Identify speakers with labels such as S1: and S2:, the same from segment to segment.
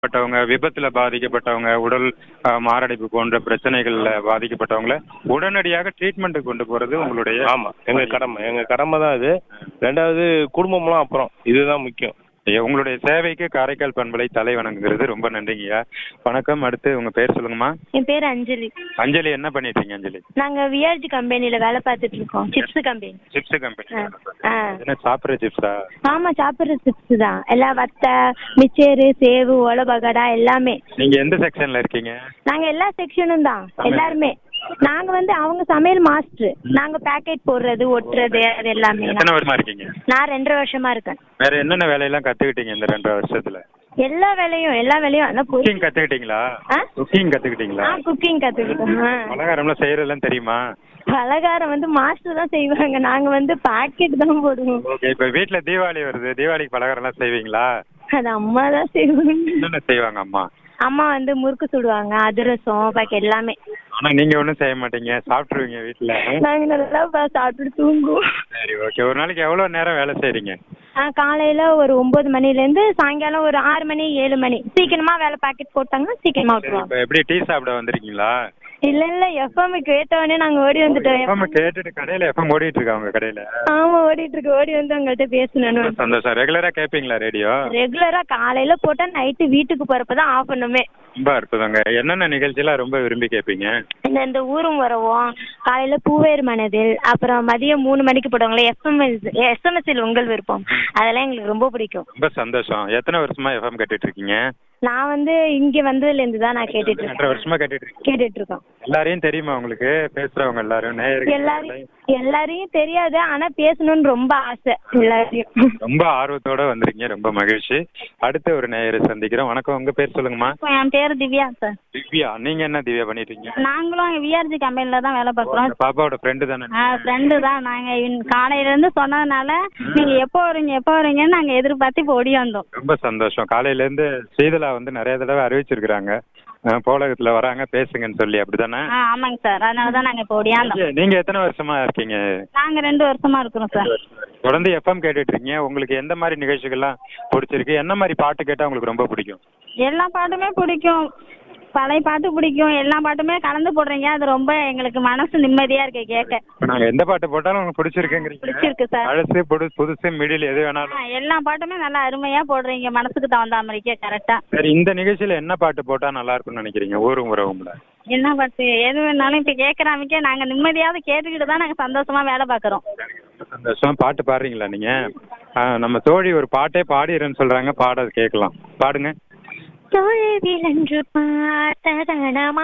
S1: பட்டவங்க விபத்துல பாதிக்கப்பட்டவங்க உடல் அஹ், மாரடைப்பு போன்ற பிரச்சனைகள்ல பாதிக்கப்பட்டவங்கள உடனடியாக ட்ரீட்மெண்ட்டுக்கு கொண்டு போறது உங்களுடைய
S2: ஆமா எங்க கடமை எங்க கடமை தான் இது ரெண்டாவது குடும்பம்லாம் அப்புறம் இதுதான் முக்கியம்
S1: ஐயா, உங்களுடைய சேவைக்கு காரைக்கால் பண்பலை தலை வணங்குகிறது ரொம்ப நன்றிங்கய்யா வணக்கம் அடுத்து உங்க பேர் சொல்லுங்கம்மா
S3: என் பேர் அஞ்சலி
S1: அஞ்சலி என்ன பண்ணிட்டு இருக்கீங்க அஞ்சலி
S3: நாங்க விஆர்ஜி கம்பெனில வேலை பார்த்துட்டு இருக்கோம் சிப்ஸ் கம்பெனி
S1: சிப்ஸ் கம்பெனி
S3: ஆ, ஆ.
S1: என்ன சாப்பிட்ற சிப்ஸா
S3: ஆமா சாப்பிடுற சிப்ஸ் தான் எல்லா வத்தை மிச்சரு சேவு ஒல பகடா எல்லாமே
S1: நீங்க எந்த செக்ஷன்ல இருக்கீங்க
S3: நாங்க எல்லா செக்ஷனும் தான் எல்லாருமே நாங்க வந்து அவங்க சமையல் மாஸ்டர் நாங்க பேக்கெட் போடுறது ஒட்டுறது அது எல்லாமே
S1: எத்தனை வருஷமா இருக்கீங்க
S3: நான் ரெண்டரை வருஷமா இருக்கேன்
S1: வேற என்னென்ன வேலையெல்லாம் கத்துக்கிட்டீங்க இந்த ரெண்டரை வருஷத்துல
S3: எல்லா வேலையும் எல்லா வேலையும் ஆனா பொரி-
S1: குக்கிங் கத்துக்கிட்டீங்களா
S3: ஆ?
S1: குக்கிங் கத்துக்கிட்டீங்களா
S3: ஆ குக்கிங் கத்துக்கிட்டோம் ஆ.
S1: பலகாரம்லாம் செய்யறதெல்லாம் தெரியுமா
S3: பலகாரம் வந்து மாஸ்டர் தான் செய்வாங்க நாங்க வந்து பாக்கெட் தான் போடுவோம்
S1: ஓகே இப்ப வீட்ல தீபாவளி வருது தீபாவளிக்கு பலகாரம்லாம் செய்வீங்களா
S3: அது அம்மா தான் செய்வாங்க
S1: என்னென்ன செய்வாங்க அம்மா
S3: அம்மா வந்து முறுக்கு சுடுவாங்க அதிரசம் பாக்கி எல்லாமே
S1: ஆனா நீங்க ஒண்ணும் செய்ய மாட்டீங்க சாப்பிட்டுருவீங்க வீட்ல
S3: நாங்க நல்லா பா- சாப்பிட்டுட்டு தூங்குவோம்
S1: சரி ஓகே ஒரு நாளைக்கு எவ்வளவு நேரம் வேலை செய்றீங்க
S3: ஆ காலையில ஒரு ஒன்பது மணில இருந்து சாயங்காலம் ஒரு ஆறு மணி ஏழு மணி சீக்கிரமா வேலை பாக்கெட் போட்டாங்கன்னா சீக்கிரமா
S1: சரி,
S3: விட்டுருவாங்க
S1: இப்ப எப்படி டீ சாப்பிட வந்திருக்கீங்களா
S3: இல்ல இல்ல எஃப்எம் கேட்டவொடனே நாங்க ஓடி வந்துட்டோம்
S1: எஃப்எம் கேட்டுட்டு கடையில எஃப்எம் ஓடிட்டு இருக்கா உங்க கடையில
S3: ஆமா ஓடிட்டு இருக்கு ஓடி வந்து உங்கள்கிட்ட பேசணும்
S1: ரொம்ப சந்தோஷம் ரெகுலரா கேப்பீங்களா ரேடியோ
S3: ரெகுலரா காலையில போட்டா நைட்டு வீட்டுக்கு போறப்பதான் ஆஃப் பண்ணுமே
S1: ரொம்ப அற்புதங்க என்னென்ன நிகழ்ச்சியெல்லாம் ரொம்ப விரும்பி கேட்பீங்க
S3: இந்த இந்த ஊரும் வரவும் காலையில பூவேர் மனதில் அப்புறம் மதியம் மூணு மணிக்கு போடுவாங்களே எஸ்எம்எஸ் எஸ்எம்எஸ்ல உங்கள் விருப்பம் அதெல்லாம் எங்களுக்கு ரொம்ப பிடிக்கும்
S1: ரொம்ப சந்தோஷம் எத்தனை வருஷமா எஃப்எம் கேட்டுட்டு இருக்கீங்க
S3: நான் வந்து இங்க வந்ததுல இருந்து தான் நான் கேட்டுட்டு
S1: ரெண்டரை
S3: இருக்கேன்
S1: வருஷமா கேட்டுட்டு இருக்கீங்க
S3: கேட்டுட்டு இருக்கோம்
S1: எல்லாரையும் தெரியுமா உங்களுக்கு பேசுறவங்க எல்லாரும் நேயர்கள்
S3: எல்லாரையும் எல்லாரையும் தெரியாது ஆனா பேசணும்னு ரொம்ப ஆசை எல்லாரையும்
S1: ரொம்ப ஆர்வத்தோட வந்திருக்கீங்க ரொம்ப மகிழ்ச்சி அடுத்த ஒரு நேயரை சந்திக்கிறோம் வணக்கம் உங்க பேர் சொல்லுங்கம்மா
S4: என் பேர் திவ்யா சார்
S1: திவ்யா நீங்க என்ன திவ்யா பண்ணிட்டு இருக்கீங்க
S4: நாங்களும் அங்கே விஆர்ஜி கம்பெனில தான் வேலை பார்க்குறோம்
S1: உங்க பாப்பாவோட ஃப்ரெண்டு தானே
S4: ஃப்ரெண்டு தான் நாங்கள் காலையில இருந்து சொன்னதுனால நீங்க எப்போ வரீங்க எப்போ வரீங்கன்னு நாங்கள் எதிர்பார்த்து இப்போ ஓடி வந்தோம்
S1: ரொம்ப சந்தோஷம் காலையில இருந்து ஸ்ரீதலா வந்து நிறைய தடவை அறிவிச்சிருக்கிறாங்க அஹ், போலகத்துல வராங்க பேசுங்கன்னு சொல்லி அப்படிதானே
S4: ஆ ஆமாங்க சார் அதனால தான் நாங்கள் இப்போ ஓடியாந்தோம்
S1: நீங்க- நீங்க எத்தனை வருஷமா இருக்கீங்க
S4: நாங்கள் ரெண்டு வருஷமா இருக்கிறோம் சார்
S1: தொடர்ந்து எஃப்எம் கேட்டுட்டு இருக்கீங்க உங்களுக்கு எந்த மாதிரி நிகழ்ச்சிகள்லாம் பிடிச்சிருக்கு என்ன மாதிரி பாட்டு கேட்டா உங்களுக்கு ரொம்ப பிடிக்கும்
S4: எல்லா பாட்டுமே பிடிக்கும் பழைய பாட்டு பிடிக்கும் எல்லா பாட்டுமே கலந்து போடுறீங்க அது ரொம்ப எங்களுக்கு மனசு நிம்மதியா இருக்கு கேட்க
S1: இப்ப நாங்க எந்த பாட்டு போட்டாலும் உங்களுக்கு பிடிச்சிருக்குங்கிறீங்க
S4: பிடிச்சிருக்கு சார்
S1: பழசு புது புதுசு மிடில் எது
S4: ஆ,
S1: வேணாலும்
S4: எல்லா பாட்டுமே நல்லா அருமையா போடுறீங்க மனசுக்கு தகுந்த மாதிரிக்கே கரெக்டா
S1: சரி இந்த நிகழ்ச்சியில என்ன பாட்டு போட்டா நல்லா இருக்கும்னு நினைக்கிறீங்க ஊரும் உறவும்ல
S4: என்ன பாட்டு எது வேணாலும் இப்ப கேக்குறாமிக்கே நாங்க நிம்மதியாவது கேட்டுக்கிட்டு தான் நாங்க சந்தோஷமா வேலை பாக்குறோம்
S1: ரொம்ப சந்தோஷம் பாட்டு பாடுறீங்களா நீங்க ஆ, நம்ம தோழி ஒரு பாட்டே பாடிடுறேன்னு சொல்றாங்க பாட அது கேட்கலாம் பாடுங்க
S3: தொலைவில் என்று பார்த்த தனமா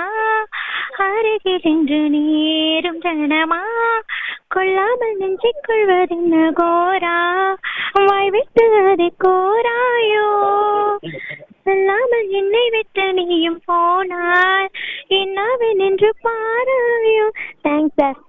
S3: அருகில் என்று நீரும் தனமா கொள்ளாமல் நெஞ்சிக் கொள்வதென்ன கோரா வாய் விட்டு அதை கோராயோ சொல்லாமல் என்னை விட்டு நீயும் போனால் என்னாவேன் என்று பாராயோ தேங்க்ஸ் சார்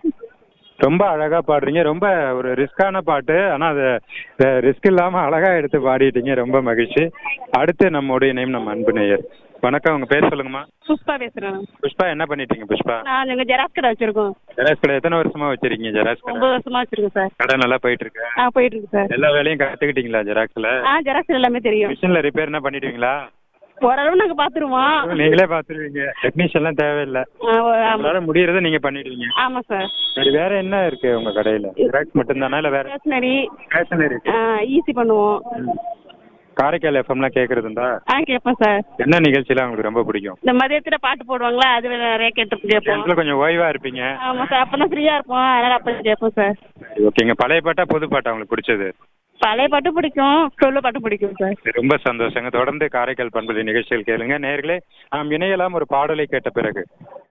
S1: ரொம்ப அழகா பாடுறீங்க ரொம்ப ஒரு ரிஸ்கான பாட்டு ஆனா அது ரிஸ்க் இல்லாம அழகா எடுத்து பாடிட்டீங்க ரொம்ப மகிழ்ச்சி அடுத்து நம்முடைய நேம் நம்ம அன்பு நேயர் வணக்கம் உங்க பேர் சொல்லுங்கம்மா
S5: புஷ்பா பேசுறேன்
S1: புஷ்பா என்ன பண்ணிட்டீங்க புஷ்பா
S5: நான் எங்க ஜெராக்ஸ் கடை வச்சிருக்கோம்
S1: ஜெராக்ஸ் கடை எத்தனை வருஷமா வச்சிருக்கீங்க ஜெராக்ஸ் கடை
S5: ஒன்பது வருஷமா வச்சிருக்கோம் சார்
S1: கடை நல்லா போயிட்டு இருக்கு
S5: ஆ போயிட்டு இருக்கு சார்
S1: எல்லா வேலையும் கத்துக்கிட்டீங்களா ஜெராக்ஸ்ல
S5: ஆ ஜெராக்ஸ் எல்லாமே தெரியும்
S1: மிஷின்ல ரிப்பேர் என்ன பண்ணிடுவீங்களா
S5: ஓரளவு நாங்க பாத்துருவோம்
S1: நீங்களே பாத்துருவீங்க டெக்னீஷியன்லாம் தேவையில்லை
S5: ஆ, ஓ, ஆமா
S1: உங்களால முடியறத நீங்க பண்ணிடுவீங்க
S5: ஆமா சார்
S1: சரி வேற என்ன இருக்கு உங்க கடையில ஜெராக்ஸ் மட்டும்தானா இல்ல வேற
S5: ஸ்டேஷனரி
S1: ஸ்டேஷனரி இருக்கு
S5: ஈஸி பண்ணுவோம்
S1: காரைக்கால் எஃப்எம்லாம் கேக்குறதுண்டா
S5: ஆ கேட்போம் சார்
S1: என்ன நிகழ்ச்சிலாம் உங்களுக்கு ரொம்ப பிடிக்கும்
S5: இந்த மதியத்துல பாட்டு போடுவாங்களா அது நிறைய கேட்டு கேட்போம்
S1: இடத்துல கொஞ்சம் ஓய்வா இருப்பீங்க
S5: ஆமா சார் அப்பதான் ஃப்ரீயா இருப்போம் அதனால அப்ப கேட்போம் சார்
S1: சரி ஓகேங்க பழைய பாட்டா புது பாட்டா உங்களுக்கு பிடிச்சது
S5: பழைய பாட்டு பிடிக்கும் சொல்ல பாட்டு பிடிக்கும் சார்
S1: சரி, ரொம்ப சந்தோஷங்க தொடர்ந்து காரைக்கால் பண்புலை நிகழ்ச்சிகள் கேளுங்க நேர்களே நாம் இணையலாம் ஒரு பாடலை கேட்ட பிறகு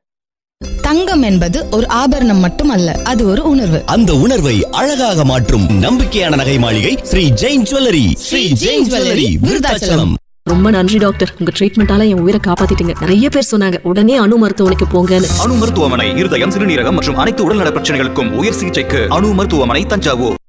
S6: தங்கம் என்பது ஒரு ஆபரணம் மட்டுமல்ல அது ஒரு உணர்வு
S7: அந்த உணர்வை அழகாக மாற்றும் நம்பிக்கையான நகை மாளிகை ஸ்ரீ ஜெயின் ஜுவல்லரி ஸ்ரீ ஜெயின் ஜுவல்லரி விருதாச்சலம்
S8: ரொம்ப நன்றி டாக்டர் உங்க ட்ரீட்மெண்டால என் உயிரை காப்பாத்திட்டீங்க நிறைய பேர் சொன்னாங்க உடனே அணு மருத்துவமனைக்கு போங்கன்னு
S9: அணு மருத்துவமனை இருதயம் சிறுநீரகம் மற்றும் அனைத்து உடல்நல பிரச்சனைகளுக்கும் உயர் சிகிச்சைக்கு அணு மருத்துவமனை தஞ்சாவூர்